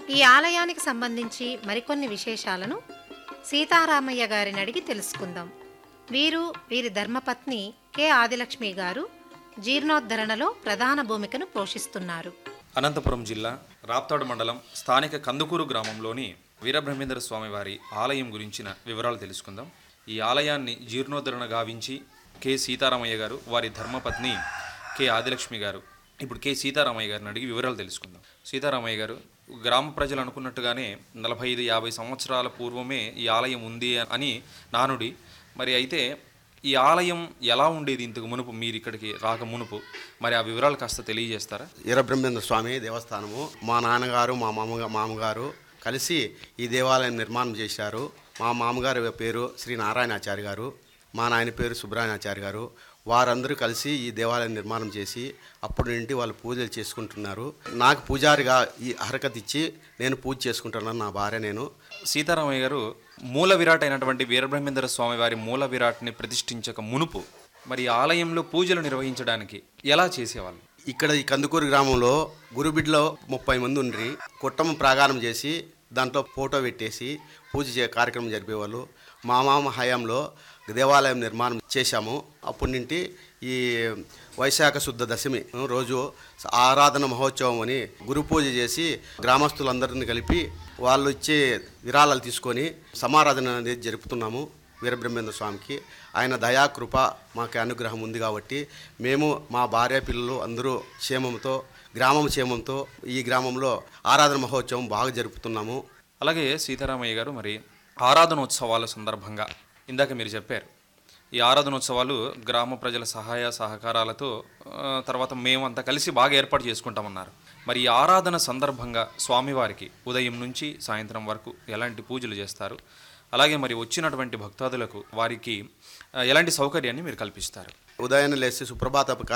ఈ ఆలయానికి సంబంధించి మరికొన్ని విశేషాలను సీతారామయ్య గారిని అడిగి తెలుసుకుందాం వీరు వీరి ధర్మపత్ని కె ఆదిలక్ష్మి గారు జీర్ణోద్ధరణలో ప్రధాన భూమికను పోషిస్తున్నారు అనంతపురం జిల్లా రాప్తాడు మండలం స్థానిక కందుకూరు గ్రామంలోని వీరబ్రహ్మేంద్ర స్వామి వారి ఆలయం గురించిన వివరాలు తెలుసుకుందాం ఈ ఆలయాన్ని జీర్ణోద్ధరణ గావించి కె సీతారామయ్య గారు వారి ధర్మపత్ని కె ఆదిలక్ష్మి గారు ఇప్పుడు కె సీతారామయ్య గారిని అడిగి వివరాలు తెలుసుకుందాం సీతారామయ్య గారు గ్రామ ప్రజలు అనుకున్నట్టుగానే నలభై ఐదు యాభై సంవత్సరాల పూర్వమే ఈ ఆలయం ఉంది అని నానుడి మరి అయితే ఈ ఆలయం ఎలా ఉండేది ఇంతకు మునుపు మీరు ఇక్కడికి రాక మునుపు మరి ఆ వివరాలు కాస్త తెలియజేస్తారా వీరబ్రహ్మేంద్ర స్వామి దేవస్థానము మా నాన్నగారు మా మామగా మామగారు కలిసి ఈ దేవాలయం నిర్మాణం చేశారు మా మామగారి పేరు శ్రీ నారాయణాచారి గారు మా నాయన పేరు సుబ్రహ్మణ్యాచారి గారు వారందరూ కలిసి ఈ దేవాలయం నిర్మాణం చేసి అప్పటి నుండి వాళ్ళు పూజలు చేసుకుంటున్నారు నాకు పూజారిగా ఈ హరకత్ ఇచ్చి నేను పూజ చేసుకుంటున్నాను నా భార్య నేను సీతారామయ్య గారు మూల విరాట్ అయినటువంటి వీరబ్రహ్మేంద్ర స్వామి వారి మూల విరాట్ని ప్రతిష్ఠించక మునుపు మరి ఈ ఆలయంలో పూజలు నిర్వహించడానికి ఎలా చేసేవాళ్ళు ఇక్కడ ఈ కందుకూరు గ్రామంలో గురుబిడ్లో ముప్పై మంది ఉండ్రి కుట్టం ప్రాగారం చేసి దాంట్లో ఫోటో పెట్టేసి పూజ చే కార్యక్రమం జరిపేవాళ్ళు మా మామ హయాంలో దేవాలయం నిర్మాణం చేశాము అప్పటి నుండి ఈ వైశాఖ శుద్ధ దశమి రోజు ఆరాధన మహోత్సవం అని గురు పూజ చేసి గ్రామస్తులందరిని కలిపి వాళ్ళు ఇచ్చే విరాళాలు తీసుకొని సమారాధన అనేది జరుపుతున్నాము వీరబ్రహ్మేంద్ర స్వామికి ఆయన దయా కృప మాకు అనుగ్రహం ఉంది కాబట్టి మేము మా భార్య పిల్లలు అందరూ క్షేమంతో గ్రామం క్షేమంతో ఈ గ్రామంలో ఆరాధన మహోత్సవం బాగా జరుపుతున్నాము అలాగే సీతారామయ్య గారు మరి ఆరాధనోత్సవాల సందర్భంగా ఇందాక మీరు చెప్పారు ఈ ఆరాధనోత్సవాలు గ్రామ ప్రజల సహాయ సహకారాలతో ఆ, తర్వాత మేమంతా కలిసి బాగా ఏర్పాటు చేసుకుంటామన్నారు మరి ఈ ఆరాధన సందర్భంగా స్వామివారికి ఉదయం నుంచి సాయంత్రం వరకు ఎలాంటి పూజలు చేస్తారు అలాగే మరి వచ్చినటువంటి భక్తాదులకు వారికి ఆ, ఎలాంటి సౌకర్యాన్ని మీరు కల్పిస్తారు ఉదయాన్నే లేచి సుప్రభాత